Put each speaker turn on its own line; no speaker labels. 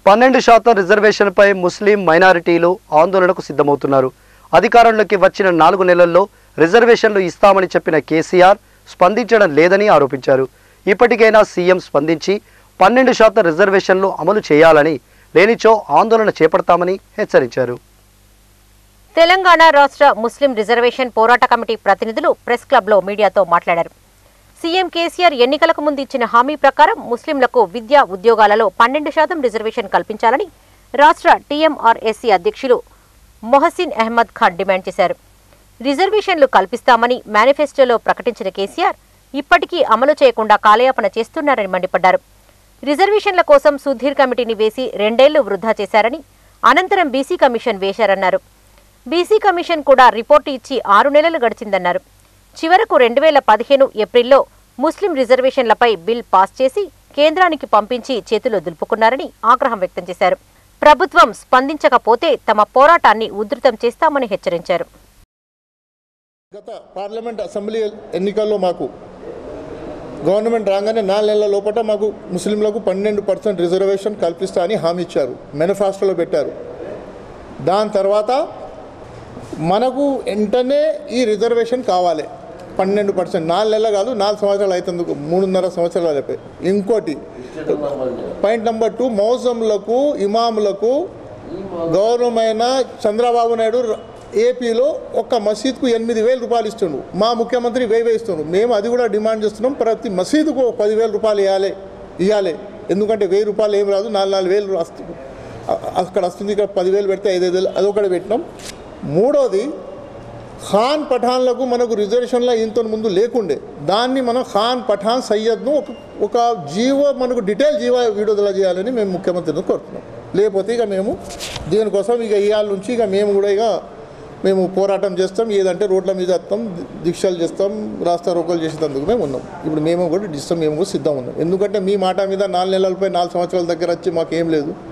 పన్నెండు శాతం రిజర్వేషన్పై ముస్లిం మైనారిటీలు ఆందోళనకు సిద్ధమవుతున్నారు అధికారంలోకి వచ్చిన నాలుగు నెలల్లో రిజర్వేషన్లు ఇస్తామని చెప్పిన కేసీఆర్ స్పందించడం లేదని ఆరోపించారు ఇప్పటికైనా సీఎం స్పందించి పన్నెండు శాతం రిజర్వేషన్లు అమలు చేయాలని లేనిచో ఆందోళన చేపడతామని హెచ్చరించారు
తెలంగాణ రాష్ట్ర ముస్లిం రిజర్వేషన్ పోరాట కమిటీ ప్రతినిధులు ప్రెస్ క్లబ్లో మీడియాతో మాట్లాడారు సీఎం కేసీఆర్ ఎన్నికలకు ముందు ఇచ్చిన హామీ ప్రకారం ముస్లింలకు విద్యా ఉద్యోగాలలో పన్నెండు శాతం రిజర్వేషన్ కల్పించాలని రాష్ట్ర టీఎంఆర్ఎస్సీ అధ్యక్షులు మొహసిన్ అహ్మద్ ఖాన్ డిమాండ్ చేశారు రిజర్వేషన్లు కల్పిస్తామని మేనిఫెస్టోలో ప్రకటించిన కేసీఆర్ ఇప్పటికీ అమలు చేయకుండా కాలయాపన చేస్తున్నారని మండిపడ్డారు రిజర్వేషన్ల కోసం సుధీర్ కమిటీని వేసి రెండేళ్లు వృధా చేశారని అనంతరం బీసీ కమిషన్ వేశారన్నారు బీసీ కమిషన్ కూడా రిపోర్టు ఇచ్చి ఆరు నెలలు గడిచిందన్నారు చివరకు రెండు వేల పదిహేను ఏప్రిల్లో ముస్లిం రిజర్వేషన్లపై బిల్ పాస్ చేసి కేంద్రానికి పంపించి చేతులు దులుపుకున్నారని ఆగ్రహం వ్యక్తం చేశారు ప్రభుత్వం స్పందించకపోతే తమ పోరాటాన్ని ఉధృతం చేస్తామని హెచ్చరించారు
గత పార్లమెంట్ అసెంబ్లీ ఎన్నికల్లో మాకు గవర్నమెంట్ రాగానే నాలుగు నెలల లోపల మాకు ముస్లింలకు పన్నెండు పర్సెంట్ రిజర్వేషన్ కల్పిస్తా అని హామీ ఇచ్చారు మేనిఫెస్టోలో పెట్టారు దాని తర్వాత మనకు వెంటనే ఈ రిజర్వేషన్ కావాలి పన్నెండు పర్సెంట్ నాలుగు నెలలు కాదు నాలుగు సంవత్సరాలు అవుతుంది మూడున్నర సంవత్సరాలు అయిపోయి ఇంకోటి పాయింట్ నెంబర్ టూ మౌజంలకు ఇమాములకు గౌరవమైన చంద్రబాబు నాయుడు ర- ఏపీలో ఒక్క మసీద్కు ఎనిమిది వేల రూపాయలు ఇస్తుండు మా ముఖ్యమంత్రి వెయ్యి వెయ్యి ఇస్తుండు మేము అది కూడా డిమాండ్ చేస్తున్నాం ప్రతి మసీదుకు పదివేల రూపాయలు ఇవ్వాలి ఇవ్వాలి ఎందుకంటే వెయ్యి రూపాయలు ఏం రాదు నాలుగు నాలుగు వేలు వస్తుంది అ- అక్కడ వస్తుంది ఇక్కడ పదివేలు పెడితే ఐదైదు వేలు అదొకటి పెట్టినాం మూడోది ఖాన్ పఠాన్లకు మనకు రిజర్వేషన్లో ఇంత ముందు లేకుండే దాన్ని మనం ఖాన్ పఠాన్ సయ్యద్ను ఒక ఒక జీవ మనకు డీటెయిల్ జీవ విడుదల చేయాలని మేము ముఖ్యమంత్రిని కోరుతున్నాం లేకపోతే ఇక మేము దీనికోసం ఇక ఇవాళ నుంచి ఇక మేము కూడా ఇక మేము పోరాటం చేస్తాం ఏదంటే రోడ్ల మీద వస్తాం ది- దీక్షలు చేస్తాం రాస్తా రోకలు చేసేందుకు మేము ఉన్నాం ఇప్పుడు మేము కూడా డిస్టం మేము కూడా సిద్ధం ఉన్నాం ఎందుకంటే మీ మాట మీద నాలుగు నెలలపై నాలుగు సంవత్సరాల దగ్గర వచ్చి మాకు ఏం లేదు